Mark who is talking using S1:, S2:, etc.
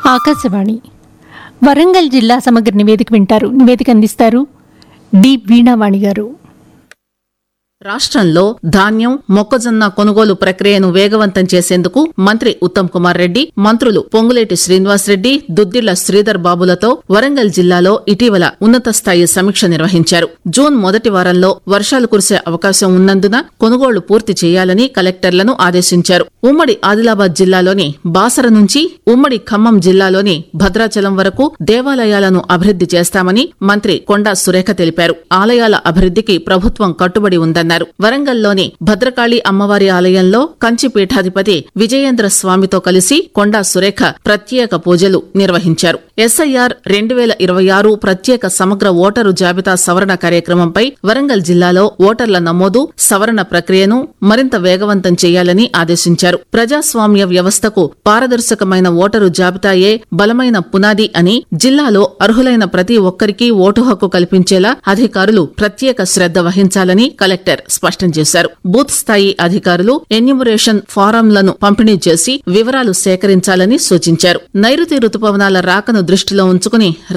S1: ఆకాశవాణి వరంగల్ జిల్లా సమగ్ర నివేదిక వింటారు నివేదిక అందిస్తారు డి వీణావాణి గారు
S2: రాష్ట్రంలో ధాన్యం మొక్కజొన్న కొనుగోలు ప్రక్రియను వేగవంతం చేసేందుకు మంత్రి ఉత్తమ్ కుమార్ రెడ్డి మంత్రులు పొంగులేటి శ్రీనివాస్ రెడ్డి దుద్దిళ్ల శ్రీధర్ బాబులతో వరంగల్ జిల్లాలో ఇటీవల ఉన్నత స్థాయి సమీక్ష నిర్వహించారు జూన్ మొదటి వారంలో వర్షాలు కురిసే అవకాశం ఉన్నందున కొనుగోళ్లు పూర్తి చేయాలని కలెక్టర్లను ఆదేశించారు ఉమ్మడి ఆదిలాబాద్ జిల్లాలోని బాసర నుంచి ఉమ్మడి ఖమ్మం జిల్లాలోని భద్రాచలం వరకు దేవాలయాలను అభివృద్ది చేస్తామని మంత్రి కొండా సురేఖ తెలిపారు ఆలయాల అభివృద్దికి ప్రభుత్వం కట్టుబడి ఉందన్నారు వరంగల్లోని భద్రకాళి అమ్మవారి ఆలయంలో కంచి పీఠాధిపతి విజయేంద్ర స్వామితో కలిసి కొండా సురేఖ ప్రత్యేక పూజలు నిర్వహించారు ఎస్ఐఆర్ రెండు వేల ఇరవై ఆరు ప్రత్యేక సమగ్ర ఓటరు జాబితా సవరణ కార్యక్రమంపై వరంగల్ జిల్లాలో ఓటర్ల నమోదు సవరణ ప్రక్రియను మరింత వేగవంతం చేయాలని ఆదేశించారు ప్రజాస్వామ్య వ్యవస్థకు పారదర్శకమైన ఓటరు జాబితాయే బలమైన పునాది అని జిల్లాలో అర్హులైన ప్రతి ఒక్కరికి ఓటు హక్కు కల్పించేలా అధికారులు ప్రత్యేక శ్రద్ధ వహించాలని కలెక్టర్ స్పష్టం చేశారు బూత్ స్థాయి అధికారులు ఎన్యూమరేషన్ ఫారంలను పంపిణీ చేసి వివరాలు సేకరించాలని సూచించారు నైరుతి రుతుపవనాల రాకను దృష్టిలో ఉంచుకుని